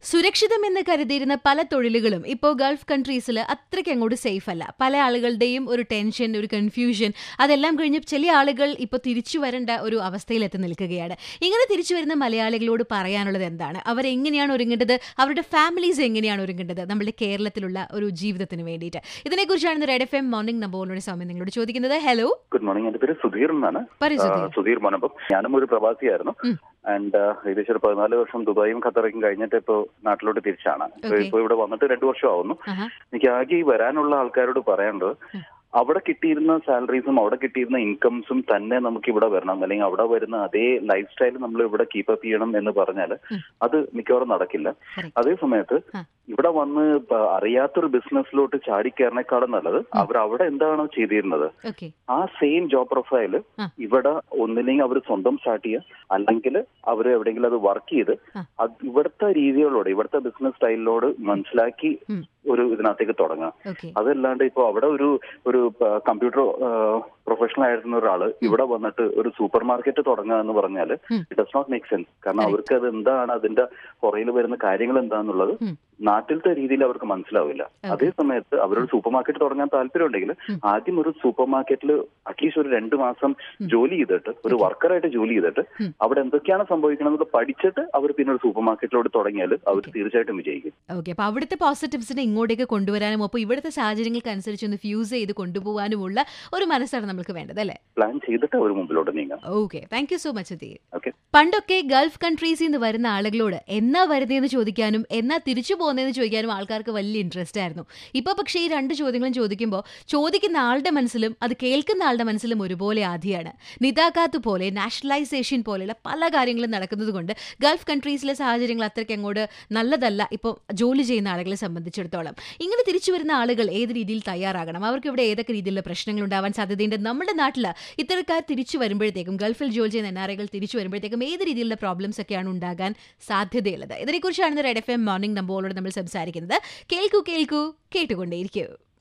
സുരക്ഷിതമെന്ന് കരുതിയിരുന്ന പല തൊഴിലുകളും ഇപ്പോൾ ഗൾഫ് കൺട്രീസിൽ അത്രയ്ക്ക് അങ്ങോട്ട് സേഫ് അല്ല പല ആളുകളുടെയും ഒരു ടെൻഷൻ ഒരു കൺഫ്യൂഷൻ അതെല്ലാം കഴിഞ്ഞ് ചില ആളുകൾ ഇപ്പോൾ തിരിച്ചു വരേണ്ട ഒരു അവസ്ഥയിലെത്തി നിൽക്കുകയാണ് ഇങ്ങനെ തിരിച്ചു വരുന്ന മലയാളികളോട് പറയാനുള്ളത് എന്താണ് അവരെങ്ങനെയാണ് ഒരുങ്ങേണ്ടത് അവരുടെ ഫാമിലീസ് എങ്ങനെയാണ് ഒരുങ്ങേണ്ടത് നമ്മുടെ കേരളത്തിലുള്ള ഒരു ജീവിതത്തിന് വേണ്ടിയിട്ട് ഇതിനെക്കുറിച്ചാണ് ഇന്ന് റെഡ് എഫ് എം മോർണിംഗ് നമ്പോളിനോട് സമയം നിങ്ങളോട് ചോദിക്കുന്നത് ഹലോ ഗുഡ് മോർണിംഗ് എന്റെ പേര് സുധീർ എന്നാണ് പറയൂ ആ, സുധീർ. സുധീർ മോനപ്പം ഞാനും ഒരു പ്രവാസിയായിരുന്നു ഉം. ആൻഡ് ഏകദേശം ഒരു പതിനാല് വർഷം ദുബായും ഖത്തറയ്ക്കും കഴിഞ്ഞിട്ട് ഇപ്പോ നാട്ടിലോട്ട് തിരിച്ചാണ് Okay. ഇപ്പൊ ഇവിടെ വന്നിട്ട് രണ്ടു വർഷം ആവുന്നു ആഹാ. എനിക്ക് ആകെ ഈ വരാനുള്ള ആൾക്കാരോട് പറയാനുള്ളത് അവിടെ കിട്ടിയിരുന്ന സാലറീസും അവിടെ കിട്ടിയിരുന്ന ഇൻകംസും തന്നെ നമുക്ക് ഇവിടെ വരണം അല്ലെങ്കിൽ അവിടെ വരുന്ന അതേ ലൈഫ് സ്റ്റൈൽ നമ്മൾ ഇവിടെ കീപ്പ് അപ്പ് ചെയ്യണം എന്ന് പറഞ്ഞാൽ ഉം. അത് മിക്കവാറും നടക്കില്ല Correct. അതേ സമയത്ത് ആ. ഇവിടെ വന്ന് ഇപ്പൊ അറിയാത്തൊരു ബിസിനസ്സിലോട്ട് ചാടിക്കയറിനേക്കാളും നല്ലത് അവർ അവിടെ എന്താണോ ചെയ്തിരുന്നത് ഓക്കെ ആ സെയിം ജോബ് പ്രൊഫൈല് ആ. ഇവിടെ ഒന്നില്ലെങ്കിൽ അവർ സ്വന്തം സ്റ്റാർട്ട് ചെയ്യുക അല്ലെങ്കിൽ അവർ എവിടെയെങ്കിലും അത് വർക്ക് ചെയ്ത് ആ. അത് ഇവിടുത്തെ രീതികളോട് ഇവിടുത്തെ ബിസിനസ് സ്റ്റൈലിനോട് മനസ്സിലാക്കി ഉം. ഒരു ഇതിനകത്തേക്ക് തുടങ്ങാം ഓക്കെ അതല്ലാണ്ട് ഇപ്പൊ അവിടെ ഒരു ഒരു കമ്പ്യൂട്ടർ പ്രൊഫഷണൽ ആയിരുന്ന ഒരാള് ഇവിടെ വന്നിട്ട് ഒരു സൂപ്പർ മാർക്കറ്റ് തുടങ്ങുക എന്ന് പറഞ്ഞാൽ ഉം. It does not make sense കാരണം Correct. അവർക്ക് അത് എന്താണ് അതിന്റെ പുറയിൽ വരുന്ന കാര്യങ്ങൾ എന്താന്നുള്ളത് ഉം. നാട്ടിലത്തെ രീതിയിൽ അവർക്ക് മനസ്സിലാവില്ല Okay. അതേ സമയത്ത് അവരൊരു സൂപ്പർ മാർക്കറ്റ് തുടങ്ങാൻ താല്പര്യമുണ്ടെങ്കിൽ ഉം. ആദ്യം ഒരു സൂപ്പർ മാർക്കറ്റിൽ അറ്റ്ലീസ്റ്റ് ഒരു രണ്ട് മാസം ജോലി ചെയ്തിട്ട് ഒരു വർക്കറായിട്ട് ജോലി ചെയ്തിട്ട് ഉം. അവിടെ എന്തൊക്കെയാണ് സംഭവിക്കണമെന്നത് പഠിച്ചിട്ട് അവർ പിന്നെ ഒരു സൂപ്പർ മാർക്കറ്റിലോട്ട് തുടങ്ങിയാൽ അവർ Okay. തീർച്ചയായിട്ടും വിജയിക്കും ഓക്കെ അപ്പൊ അവിടുത്തെ പോസിറ്റീവ്സിനെ ഇങ്ങോട്ടേക്ക് കൊണ്ടുവരാനും അപ്പോൾ ഇവിടുത്തെ സാഹചര്യങ്ങൾക്ക് അനുസരിച്ച് ഒന്ന് ഫ്യൂസ് ചെയ്ത് കൊണ്ടുപോകാനുമുള്ള ഒരു മനസ്സാണ് നമുക്ക് വേണ്ടത് അല്ലേ പ്ലാൻ ചെയ്തിട്ട് അവർ മുമ്പിലോട്ട് നീങ്ങാം okay thank you so much Atheer okay പണ്ടൊക്കെ ഗൾഫ് കൺട്രീസിൽ നിന്ന് വരുന്ന ആളുകളോട് എന്നാ വരുന്നതെന്ന് ചോദിക്കാനും എന്നാ തിരിച്ചു പോകുന്നതെന്ന് ചോദിക്കാനും ആൾക്കാർക്ക് വലിയ ഇൻട്രസ്റ്റ് ആയിരുന്നു ഇപ്പൊ പക്ഷേ ഈ രണ്ട് ചോദ്യങ്ങളും ചോദിക്കുമ്പോൾ ചോദിക്കുന്ന ആളുടെ മനസ്സിലും അത് കേൾക്കുന്ന ആളുടെ മനസ്സിലും ഒരുപോലെ ആധിയാണ് നിതാഖാത്ത് പോലെ നാഷണലൈസേഷൻ പോലെയുള്ള പല കാര്യങ്ങളും നടക്കുന്നത് കൊണ്ട് ഗൾഫ് കൺട്രീസിലെ സാഹചര്യങ്ങൾ അത്രയ്ക്ക് അങ്ങോട്ട് നല്ലതല്ല ഇപ്പോൾ ജോലി ചെയ്യുന്ന ആളുകളെ സംബന്ധിച്ചിടത്തോളം ഇങ്ങനെ തിരിച്ചു വരുന്ന ആളുകൾ ഏത് രീതിയിൽ തയ്യാറാകണം അവർക്ക് ഇവിടെ ഏതൊക്കെ രീതിയിലുള്ള പ്രശ്നങ്ങൾ ഉണ്ടാവാൻ സാധ്യതയുണ്ട് നമ്മുടെ നാട്ടിൽ ഇത്തരക്കാർ തിരിച്ചു വരുമ്പോഴത്തേക്കും ഗൾഫിൽ ജോലി ചെയ്യുന്ന എൻ ആർ ഐകൾ തിരിച്ചു വരുമ്പോഴത്തേക്കും ഏത് രീതിയിലുള്ള പ്രോബ്ലംസ് ഒക്കെയാണ് ഉണ്ടാകാൻ സാധ്യതയുള്ളത് ഇതിനെക്കുറിച്ചാണ് റെഡ് എഫ് എം മോർണിംഗ് നമ്പോളോട് നമ്മൾ സംസാരിക്കുന്നത് കേൾക്കൂ കേൾക്കൂ കേട്ടുകൊണ്ടേയിരിക്കൂ